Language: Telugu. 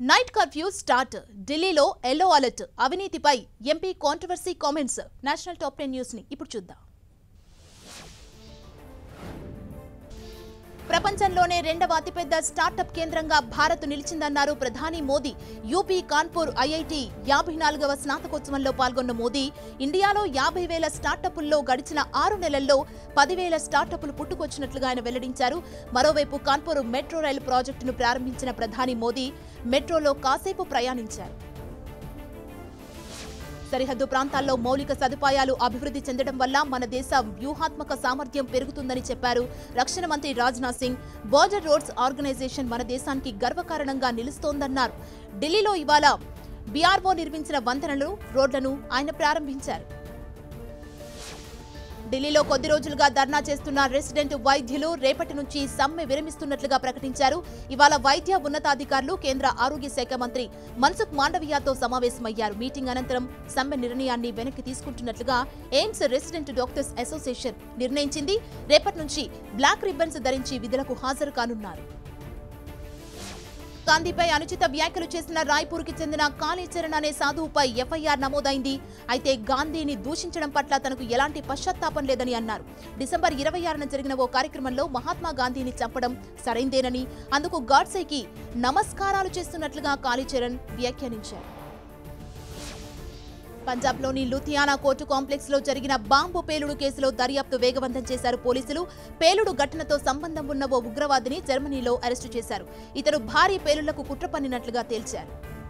నైట్ కర్ఫ్యూ స్టార్ట్ ఢిల్లీలో ఎల్లో అలర్ట్ అవినీతిపై MP controversy comments national top ten news ని ఇప్పుడు చూద్దాం ప్రపంచంలోనే రెండవ అతిపెద్ద స్టార్టప్ కేంద్రంగా భారత్ నిలిచిందన్నారు ప్రధాని మోదీ యూపీ కాన్పూర్ ఐఐటి యాభై నాలుగవ స్నాతకోత్సవంలో పాల్గొన్న మోదీ ఇండియాలో యాభై వేల స్టార్టప్ల్లో గడిచిన ఆరు నెలల్లో పదివేల స్టార్టప్లు పుట్టుకొచ్చినట్లుగా ఆయన వెల్లడించారు మరోవైపు కాన్పూర్ మెట్రో రైలు ప్రాజెక్టును ప్రారంభించిన ప్రధాని మోదీ మెట్రోలో కాసేపు ప్రయాణించారు సరిహద్దు ప్రాంతాల్లో మౌలిక సదుపాయాలు అభివృద్ధి చెందడం వల్ల మన దేశ వ్యూహాత్మక సామర్థ్యం పెరుగుతుందని చెప్పారు రక్షణ మంత్రి Rajnath Singh border roads organisation మన దేశానికి గర్వకారణంగా నిలుస్తోందన్నారు ఢిల్లీలో ఇవాళ బీఆర్ఓ నిర్మించిన వంతెనలు రోడ్లను ఆయన ప్రారంభించారు ఢిల్లీలో కొద్ది రోజులుగా ధర్నా చేస్తున్న రెసిడెంట్ వైద్యులు రేపటి నుంచి సమ్మె విరమిస్తున్నట్లుగా ప్రకటించారు ఇవాళ వైద్య ఉన్నతాధికారులు కేంద్ర ఆరోగ్య శాఖ మంత్రి మన్సుఖ్ మాండవియాతో సమావేశమయ్యారు మీటింగ్ అనంతరం సమ్మె నిర్ణయాన్ని వెనక్కి తీసుకుంటున్నట్లుగా ఎయిమ్స్ రెసిడెంట్ డాక్టర్స్ అసోసియేషన్ నిర్ణయించింది రేపటి నుంచి బ్లాక్ రిబ్బన్స్ ధరించి విధులకు హాజరు కానున్నారు గాంధీపై అనుచిత వ్యాఖ్యలు చేసిన రాయ్పూర్కి చెందిన కాళీచరణ్ అనే సాధువుపై ఎఫ్ఐఆర్ నమోదైంది అయితే గాంధీని దూషించడం పట్ల తనకు ఎలాంటి పశ్చాత్తాపం లేదని అన్నారు డిసెంబర్ ఇరవై ఆరున జరిగిన ఓ కార్యక్రమంలో మహాత్మా గాంధీని చంపడం సరైందేనని అందుకు గాడ్సేకి నమస్కారాలు చేస్తున్నట్లుగా కాళీచరణ్ వ్యాఖ్యానించారు పంజాబ్లోని లుథియానా కోర్టు కాంప్లెక్స్ లో జరిగిన బాంబు పేలుడు కేసులో దర్యాప్తు వేగవంతం చేశారు పోలీసులు పేలుడు ఘటనతో సంబంధం ఉన్న ఓ ఉగ్రవాదిని జర్మనీలో అరెస్టు చేశారు ఇతడు భారీ పేలుళ్లకు కుట్ర పన్నినట్లుగా తేల్చారు